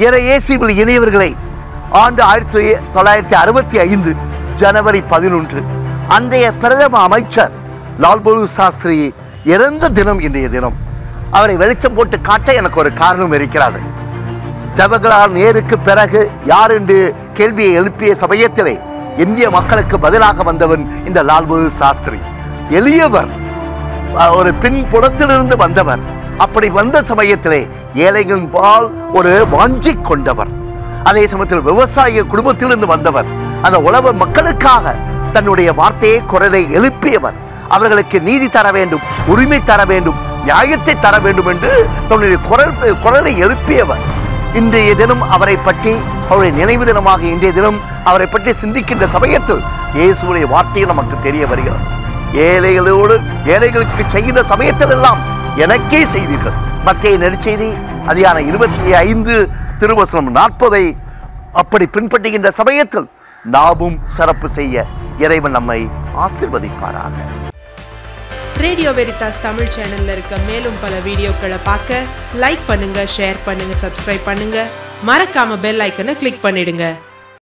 என இயேசுவில் இணையவர்களை ஆண்டு ஆயிரத்தி தொள்ளாயிரத்தி அறுபத்தி ஐந்து ஜனவரி பதினொன்று அன்றைய பிரதம அமைச்சர் லால் பகதூர் சாஸ்திரி இறந்த தினம் இன்றைய தினம் அவரை வெளிச்சம் போட்டு காட்ட எனக்கு ஒரு காரணம் இருக்கிறது ஜவஹர்லால் நேருக்கு பிறகு யார் என்று கேள்வியை எழுப்பிய சமயத்திலே இந்திய மக்களுக்கு பதிலாக வந்தவன் இந்த லால் பகதூர் சாஸ்திரி எளியவர் அஹ், ஒரு பின் புலத்திலிருந்து வந்தவர் அப்படி வந்த சமயத்திலே ஏழைகளின் பால் ஒரு வாஞ்சிக் கொண்டவர் அதே சமயத்தில் விவசாய குடும்பத்திலிருந்து வந்தவர் அந்த உழவு மக்களுக்காக தன்னுடைய வார்த்தையை குரலை எழுப்பியவர் அவர்களுக்கு நீதி தர வேண்டும் உரிமை தர வேண்டும் நியாயத்தை தர வேண்டும் என்று தன்னுடைய குரல் குரலை எழுப்பியவர் இன்றைய தினம் அவரை பற்றி அவருடைய நினைவு தினமாக இன்றைய தினம் அவரை பற்றி சிந்திக்கின்ற சமயத்தில் இயேசுடைய வார்த்தையும் நமக்கு தெரிய வருகிறது ஏழைகளோடு ஏழைகளுக்கு செய்கின்ற சமயத்தில் எல்லாம் எனக்கே செய்தீர்கள் மத்திய நெடுச்செய்தி அதிகாரம் இருபத்தி ஐந்து திருவசனம் நாற்பதை அப்படி பின்பற்றுகின்ற சமயத்தில் நாமும் சிறப்பு செய்ய இறைவன் நம்மை ஆசிர்வதிப்பாராக ரேடியோ வெரிதாஸ் தமிழ் சேனல்ல இருக்க மேலும் பல வீடியோக்களை பார்க்க லைக் பண்ணுங்க ஷேர் பண்ணுங்க சப்ஸ்கிரைப் பண்ணுங்க மறக்காம பெல் ஐக்கனை கிளிக் பண்ணிடுங்க